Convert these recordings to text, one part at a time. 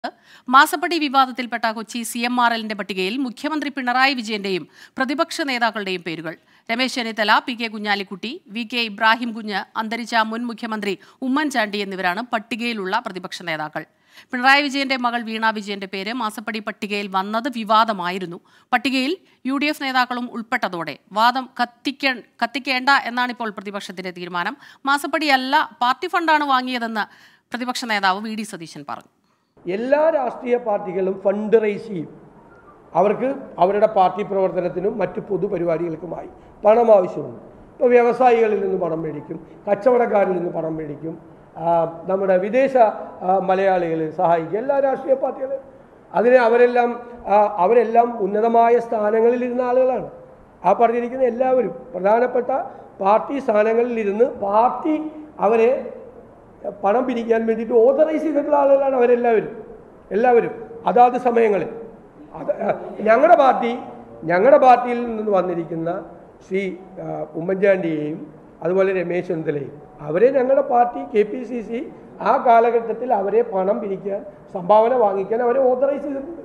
മാസപ്പടി വിവാദത്തിൽപ്പെട്ട Kochi C M R എല്ലിന്റെ പട്ടികയിൽ മുഖ്യമന്ത്രി പിണറായി വിജയന്റെയും പ്രതിപക്ഷ നേതാക്കളുടെയും പേരുകൾ Ramesh Chennithala P K Kunhalikutty V K Ibrahim Kunju അന്തരിച്ച മുൻ മുഖ്യമന്ത്രി ഉമ്മൻചാണ്ടി എന്നിവരാണ് പട്ടികയിലുള്ള പ്രതിപക്ഷ നേതാക്കൾ പിണറായി വിജയന്റെ മകൾ വീണ വിജയന്റെ പേര് മാസപ്പടി പട്ടികയിൽ വന്നത് വിവാദമായിരുന്നു പട്ടികയിൽ യു ഡി എഫ് നേതാക്കളും ഉൾപ്പെട്ടതോടെ വാദം കത്തിക്ക കത്തിക്കേണ്ട എന്നാണ് ഇപ്പോൾ പ്രതിപക്ഷത്തിന്റെ തീരുമാനം മാസപ്പടിയല്ല പാർട്ടി ഫണ്ടാണ് വാങ്ങിയതെന്ന് പ്രതിപക്ഷ നേതാവ് വി ഡി സതീശൻ പറഞ്ഞു എല്ലാ രാഷ്ട്രീയ പാർട്ടികളും ഫണ്ട് റൈസ് ചെയ്യും അവർക്ക് അവരുടെ പാർട്ടി പ്രവർത്തനത്തിനും മറ്റു പൊതുപരിപാടികൾക്കുമായി പണം ആവശ്യമുണ്ട് ഇപ്പോൾ വ്യവസായികളിൽ നിന്ന് പണം മേടിക്കും കച്ചവടക്കാരിൽ നിന്ന് പണം മേടിക്കും ആ, നമ്മുടെ വിദേശ ആ, മലയാളികളെ സഹായിക്കും എല്ലാ രാഷ്ട്രീയ പാർട്ടികളും അതിന് അവരെല്ലാം ആ, അവരെല്ലാം ഉന്നതമായ സ്ഥാനങ്ങളിൽ ഇരുന്ന ആളുകളാണ് ആ പറഞ്ഞിരിക്കുന്ന എല്ലാവരും പ്രധാനപ്പെട്ട പാർട്ടി സ്ഥാനങ്ങളിലിരുന്ന് പാർട്ടി അവരെ പണം പിരിക്കാൻ വേണ്ടിയിട്ട് ഓതറൈസ് ചെയ്തിട്ടുള്ള ആളുകളാണ് അവരെല്ലാവരും എല്ലാവരും അതാത് സമയങ്ങളിൽ അത് ഞങ്ങളുടെ പാർട്ടി ഞങ്ങളുടെ പാർട്ടിയിൽ നിന്ന് വന്നിരിക്കുന്ന ശ്രീ ആ, ഉമ്മൻചാണ്ടിയെയും അതുപോലെ രമേശ് ചെന്നിത്തലയും അവരെ ഞങ്ങളുടെ party K P C C ആ കാലഘട്ടത്തിൽ അവരെ പണം പിരിക്കാൻ സംഭാവന വാങ്ങിക്കാൻ അവരെ ഓതറൈസ് ചെയ്തിട്ടുണ്ട്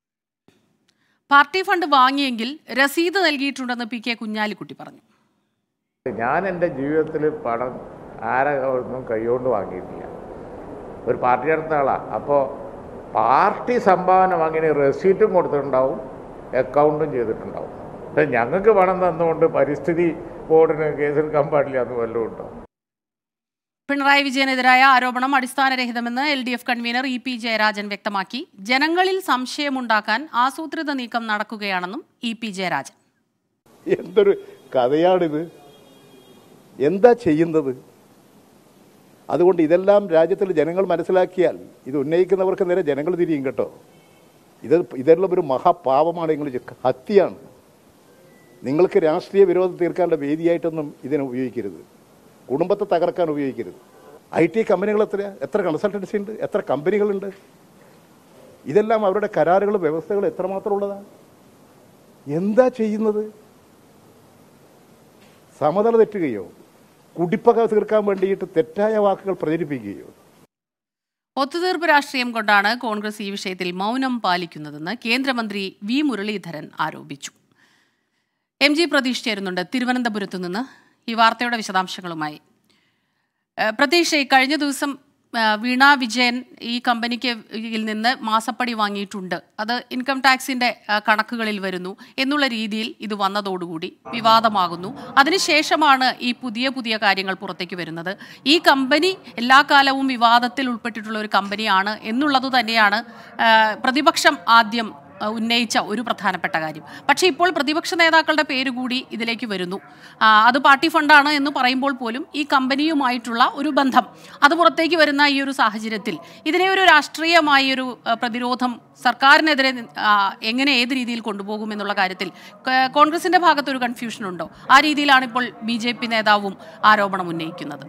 പാർട്ടി ഫണ്ട് വാങ്ങിയെങ്കിൽ രസീത് നൽകിയിട്ടുണ്ടെന്ന് പി കെ കുഞ്ഞാലിക്കുട്ടി പറഞ്ഞു ഞാൻ എൻ്റെ ജീവിതത്തിൽ പണം ആരെ ഒന്നും കൈകൊണ്ട് വാങ്ങിയിട്ടില്ല ഒരു പാർട്ടി അടുത്ത ആളാണ് അപ്പോൾ പാർട്ടി സംഭാവന വാങ്ങിയ റെസീറ്റും കൊടുത്തിട്ടുണ്ടാവും അക്കൗണ്ടും ചെയ്തിട്ടുണ്ടാവും പക്ഷെ ഞങ്ങൾക്ക് പണം തന്നുകൊണ്ട് പരിസ്ഥിതി ബോർഡിന് കേസെടുക്കാൻ പാടില്ല എന്ന് വല്ലതും ഉണ്ടോ പിണറായി വിജയനെതിരായ ആരോപണം അടിസ്ഥാനരഹിതമെന്ന് L D F convener E P Jayarajan വ്യക്തമാക്കി ജനങ്ങളിൽ സംശയമുണ്ടാക്കാൻ ആസൂത്രിത നീക്കം നടക്കുകയാണെന്നും ഇ പി ജയരാജൻ എന്തൊരു കഥയാണിത് എന്താ ചെയ്യുന്നത് അതുകൊണ്ട് ഇതെല്ലാം രാജ്യത്തിലെ ജനങ്ങൾ മനസ്സിലാക്കിയാൽ ഇത് ഉന്നയിക്കുന്നവർക്ക് നേരെ ജനങ്ങൾ തിരിയും കേട്ടോ ഇത് ഇതെല്ലാം ഒരു മഹാപാപമാണ് നിങ്ങൾ ചെയ്യ- ഹത്യയാണ് നിങ്ങൾക്ക് രാഷ്ട്രീയ വിരോധം തീർക്കാനുള്ള വേദിയായിട്ടൊന്നും ഇതിനെ ഉപയോഗിക്കരുത് കുടുംബത്തെ തകർക്കാൻ ഉപയോഗിക്കരുത് ഐ ടി കമ്പനികൾ എത്ര എത്ര കൺസൾട്ടൻസി ഉണ്ട് എത്ര കമ്പനികളുണ്ട് ഇതെല്ലാം അവരുടെ കരാറുകളും വ്യവസ്ഥകളും എത്രമാത്രം ഉള്ളതാണ് എന്താ ചെയ്യുന്നത് സമതല തെറ്റുകയോ കുടിപ്പക തീർക്കാൻ വേണ്ടിയിട്ട് തെറ്റായ വാക്കുകൾ പ്രചരിപ്പിക്കുകയോ ഒത്തുതീർപ്പ് രാഷ്ട്രീയം കൊണ്ടാണ് കോൺഗ്രസ് ഈ വിഷയത്തിൽ മൗനം പാലിക്കുന്നതെന്ന് കേന്ദ്രമന്ത്രി വി മുരളീധരൻ ആരോപിച്ചു എം ജി പ്രതീഷ് ചേരുന്നുണ്ട് തിരുവനന്തപുരത്തു നിന്ന് ഈ വാർത്തയുടെ വിശദാംശങ്ങളുമായി ഏഹ് പ്രതീഷ് ഈ കഴിഞ്ഞ ദിവസം ഏഹ് വീണ വിജയൻ ഈ കമ്പനിക്ക് യിൽ നിന്ന് മാസപ്പടി വാങ്ങിയിട്ടുണ്ട് അത് ഇൻകം ടാക്സിന്റെ ഏഹ് കണക്കുകളിൽ വരുന്നു എന്നുള്ള രീതിയിൽ ഇത് വന്നതോടുകൂടി വിവാദമാകുന്നു അതിനുശേഷമാണ് ഈ പുതിയ പുതിയ കാര്യങ്ങൾ പുറത്തേക്ക് വരുന്നത് ഈ കമ്പനി എല്ലാ കാലവും വിവാദത്തിൽ ഉൾപ്പെട്ടിട്ടുള്ള ഒരു കമ്പനിയാണ് എന്നുള്ളത് തന്നെയാണ് ഏഹ് പ്രതിപക്ഷം ആദ്യം ഏഹ് ഉന്നയിച്ച ഒരു പ്രധാനപ്പെട്ട കാര്യം പക്ഷേ ഇപ്പോൾ പ്രതിപക്ഷ നേതാക്കളുടെ പേര് കൂടി ഇതിലേക്ക് വരുന്നു ആ, അത് പാർട്ടി ഫണ്ടാണ് എന്ന് പറയുമ്പോൾ പോലും ഈ കമ്പനിയുമായിട്ടുള്ള ഒരു ബന്ധം അത് പുറത്തേക്ക് വരുന്ന ഈ ഒരു സാഹചര്യത്തിൽ ഇതിനെ ഒരു രാഷ്ട്രീയമായ ഒരു ഏഹ്, പ്രതിരോധം സർക്കാരിനെതിരെ ആ, എങ്ങനെ ഏത് രീതിയിൽ കൊണ്ടുപോകും എന്നുള്ള കാര്യത്തിൽ ക- കോൺഗ്രസിന്റെ ഭാഗത്ത് ഒരു കൺഫ്യൂഷൻ ഉണ്ടോ ആ രീതിയിലാണ് ഇപ്പോൾ ബി ജെ പി നേതാവും ആരോപണം ഉന്നയിക്കുന്നത്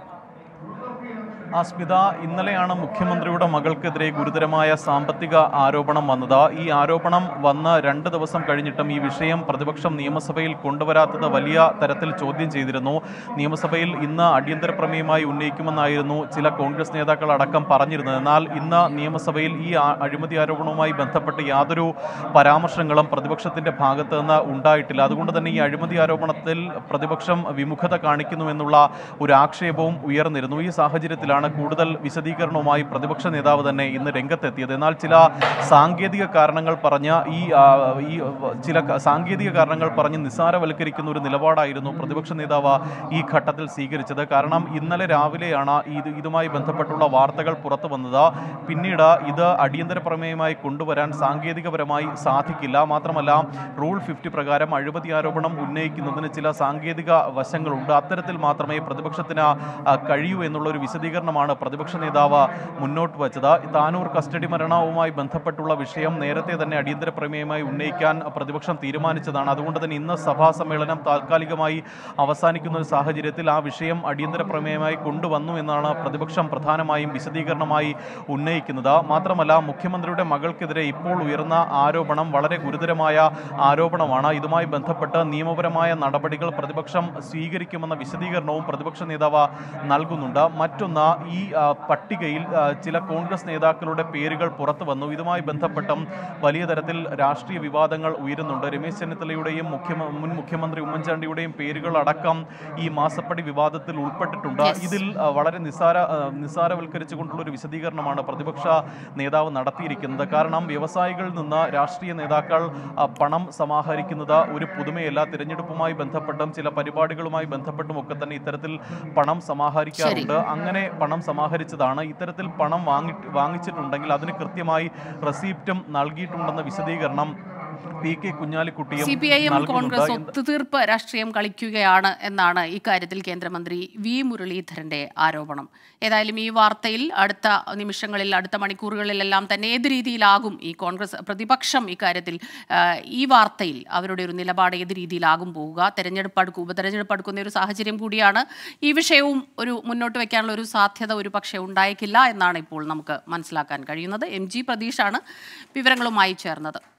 ആ സ്മിത ഇന്നലെയാണ് മുഖ്യമന്ത്രിയുടെ മകൾക്കെതിരെ ഗുരുതരമായ സാമ്പത്തിക ആരോപണം വന്നത് ഈ ആരോപണം വന്ന് രണ്ട് ദിവസം കഴിഞ്ഞിട്ടും ഈ വിഷയം പ്രതിപക്ഷം നിയമസഭയിൽ കൊണ്ടുവരാത്തത് വലിയ തരത്തിൽ ചോദ്യം ചെയ്തിരുന്നു നിയമസഭയിൽ ഇന്ന് അടിയന്തര പ്രമേയമായി ഉന്നയിക്കുമെന്നായിരുന്നു ചില കോൺഗ്രസ് നേതാക്കൾ അടക്കം പറഞ്ഞിരുന്നത് എന്നാൽ ഇന്ന് നിയമസഭയിൽ ഈ ആ- അഴിമതി ആരോപണവുമായി ബന്ധപ്പെട്ട് യാതൊരു പരാമർശങ്ങളും പ്രതിപക്ഷത്തിന്റെ ഭാഗത്ത് നിന്ന് ഉണ്ടായിട്ടില്ല അതുകൊണ്ട് തന്നെ ഈ അഴിമതി ആരോപണത്തിൽ പ്രതിപക്ഷം വിമുഖത കാണിക്കുന്നുവെന്നുള്ള ഒരു ആക്ഷേപവും ഉയർന്നിരുന്നു ഈ സാഹചര്യത്തിലാണ് കൂടുതൽ വിശദീകരണവുമായി പ്രതിപക്ഷ നേതാവ് തന്നെ ഇന്ന് രംഗത്തെത്തിയത് എന്നാൽ ചില സാങ്കേതിക കാരണങ്ങൾ പറഞ്ഞ ഈ ആ, ഈ ചില ക- സാങ്കേതിക കാരണങ്ങൾ പറഞ്ഞ് നിസ്സാരവൽക്കരിക്കുന്ന ഒരു നിലപാടായിരുന്നു പ്രതിപക്ഷ നേതാവ് ഈ ഘട്ടത്തിൽ സ്വീകരിച്ചത് കാരണം ഇന്നലെ രാവിലെയാണ് ഇത് ഇതുമായി ബന്ധപ്പെട്ടുള്ള വാർത്തകൾ പുറത്തു വന്നത് പിന്നീട് ഇത് അടിയന്തര പ്രമേയമായി കൊണ്ടുവരാൻ സാങ്കേതികപരമായി സാധിക്കില്ല മാത്രമല്ല റൂൾ ഫിഫ്റ്റി പ്രകാരം അഴിമതി ആരോപണം ഉന്നയിക്കുന്നതിന് ചില സാങ്കേതിക വശങ്ങളുണ്ട് അത്തരത്തിൽ മാത്രമേ പ്രതിപക്ഷത്തിന് ആ, കഴിയൂ എന്നുള്ള ഒരു വിശദീകരണമാണ് പ്രതിപക്ഷ നേതാവ് മുന്നോട്ട് വച്ചത് താനൂർ കസ്റ്റഡി മരണവുമായി ബന്ധപ്പെട്ടുള്ള വിഷയം നേരത്തെ തന്നെ അടിയന്തര പ്രമേയമായി ഉന്നയിക്കാൻ പ്രതിപക്ഷം തീരുമാനിച്ചതാണ് അതുകൊണ്ട് തന്നെ ഇന്ന് സഭാ സമ്മേളനം താൽക്കാലികമായി അവസാനിക്കുന്ന ഒരു സാഹചര്യത്തിൽ ആ വിഷയം അടിയന്തര പ്രമേയമായി കൊണ്ടുവന്നു എന്നാണ് പ്രതിപക്ഷം പ്രധാനമായും വിശദീകരണമായി ഉന്നയിക്കുന്നത് മാത്രമല്ല മുഖ്യമന്ത്രിയുടെ മകൾക്കെതിരെ ഇപ്പോൾ ഉയർന്ന ആരോപണം വളരെ ഗുരുതരമായ ആരോപണമാണ് ഇതുമായി ബന്ധപ്പെട്ട് നിയമപരമായ നടപടികൾ പ്രതിപക്ഷം സ്വീകരിക്കുമെന്ന വിശദീകരണവും പ്രതിപക്ഷ നേതാവ് നൽകുന്നുണ്ട് മറ്റൊന്ന് ഈ ആ, പട്ടികയിൽ ആ, ചില കോൺഗ്രസ് നേതാക്കളുടെ പേരുകൾ പുറത്തു വന്നു ഇതുമായി ബന്ധപ്പെട്ടും വലിയ തരത്തിൽ രാഷ്ട്രീയ വിവാദങ്ങൾ ഉയരുന്നുണ്ട് രമേശ് ചെന്നിത്തലയുടെയും മുഖ്യമ മുൻ മുഖ്യമന്ത്രി ഉമ്മൻചാണ്ടിയുടെയും പേരുകൾ അടക്കം ഈ മാസപ്പടി വിവാദത്തിൽ ഉൾപ്പെട്ടിട്ടുണ്ട് Yes. ഇതിൽ ആ, വളരെ നിസ്സാര ആ, നിസ്സാരവൽക്കരിച്ചുകൊണ്ടുള്ള ഒരു വിശദീകരണമാണ് പ്രതിപക്ഷ നേതാവ് നടത്തിയിരിക്കുന്നത് കാരണം വ്യവസായികളിൽ നിന്ന് രാഷ്ട്രീയ നേതാക്കൾ ആ, പണം സമാഹരിക്കുന്നത് ഒരു പുതുമയല്ല തിരഞ്ഞെടുപ്പുമായി ബന്ധപ്പെട്ടും ചില പരിപാടികളുമായി ബന്ധപ്പെട്ടും ഒക്കെ തന്നെ ഇത്തരത്തിൽ പണം സമാഹരിക്കാറുണ്ട് അങ്ങനെ പണം സമാഹരിച്ചതാണ് ഇത്തരത്തിൽ പണം വാങ്ങി വാങ്ങിച്ചിട്ടുണ്ടെങ്കിൽ അതിന് കൃത്യമായി റെസീപ്റ്റും നൽകിയിട്ടുണ്ടെന്ന വിശദീകരണം പി കെ കുഞ്ഞാലിക്കുട്ടിയും സി പി ഐ എം നൽകുന്നുണ്ട്. കോൺഗ്രസ് എന്ത്- ഒത്തുതീർപ്പ് രാഷ്ട്രീയം കളിക്കുകയാണ് എന്നാണ് ഇക്കാര്യത്തിൽ കേന്ദ്രമന്ത്രി വി മുരളീധരന്റെ ആരോപണം ഏതായാലും ഈ വാർത്തയിൽ അടുത്ത നിമിഷങ്ങളിൽ അടുത്ത മണിക്കൂറുകളിലെല്ലാം തന്നെ ഏത് രീതിയിലാകും ഈ കോൺഗ്രസ് പ്രതിപക്ഷം ഇക്കാര്യത്തിൽ ആ, ഈ വാർത്തയിൽ അവരുടെ ഒരു നിലപാട് ഏത് രീതിയിലാകും പോവുക തെരഞ്ഞെടുപ്പ് അടുക്കും ഉപതെരഞ്ഞെടുപ്പ് അടുക്കുന്ന ഒരു സാഹചര്യം കൂടിയാണ് ഈ വിഷയവും ഒരു മുന്നോട്ട് വെക്കാനുള്ള ഒരു സാധ്യത ഒരു പക്ഷേ ഉണ്ടായേക്കില്ല എന്നാണ് ഇപ്പോൾ നമുക്ക് മനസ്സിലാക്കാൻ കഴിയുന്നത് എം ജി പ്രതീഷാണ് വിവരങ്ങളുമായി ചേർന്നത്